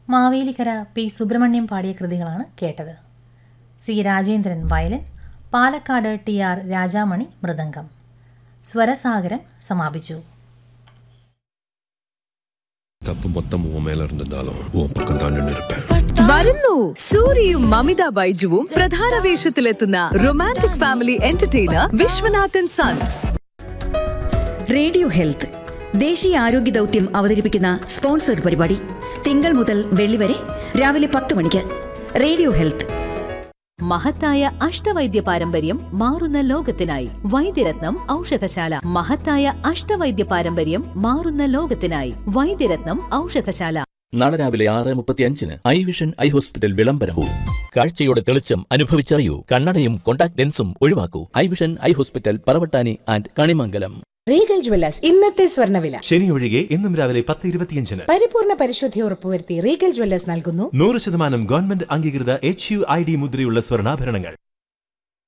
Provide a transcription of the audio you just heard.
Mavelikkara P Subrahmanyam പാടിയ കൃതികളാണ് കേട്ടത് C Rajendran violin Palakkad T R Rajamani മൃദംഗം സ്വരസാഗരം സമാപിച്ചു தப்பு மொத்தம் உன் மேல இருந்திருந்தாலும் உன் பக்கம் தான் நின்று இருப்பேன் വരുന്നു സൂര്യയും മമിത ബൈജുവും പ്രധാന വേഷത്തിലെത്തുന്ന romantic family entertainer Viswanathan sons radio health ദേശീയ ആരോഗ്യ ദൗത്യം അവതരിപ്പിക്കുന്ന സ്പോൺസർഡ് പരിപാടി തിങ്കൾ മുതൽ വെള്ളി വരെ രാവിലെ പത്ത് മണിക്ക് റേഡിയോ ഹെൽത്ത് മഹത്തായ അഷ്ടവൈദ്യ പാരമ്പര്യം മാറുന്ന ലോകത്തിനായി വൈദ്യരത്നം ഔഷധശാല മഹത്തായ അഷ്ടവൈദ്യ പാരമ്പര്യം മാറുന്ന ലോകത്തിനായി വൈദ്യരത്നം ഔഷധശാല നാളെ രാവിലെ ആറ് മുപ്പത്തി അഞ്ചിന് ഐ വിഷൻ ഐ ഹോസ്പിറ്റൽ വിളംബരവും കാഴ്ചയുടെ തെളിച്ചം അനുഭവിച്ചറിയൂ കണ്ണടയും കോണ്ടാക്ട് ലെൻസും ഒഴിവാക്കൂ eye vision eye hospital Paravattani and Kanimangalam Regal jewellers ഇന്നത്തെ സ്വർണ്ണവില ശനി ഒഴികെ എന്നും രാവിലെ പത്ത് ഇരുപത്തിയഞ്ചിന് പരിപൂർണ പരിശുദ്ധി ഉറപ്പുവരുത്തി റീഗൽ ജ്വല്ലേഴ്സ് നൽകുന്നു നൂറ് ശതമാനം ഗവൺമെന്റ് അംഗീകൃത എച്ച് യു ഐ ഡി മുദ്രയുള്ള സ്വർണ്ണാഭരണങ്ങൾ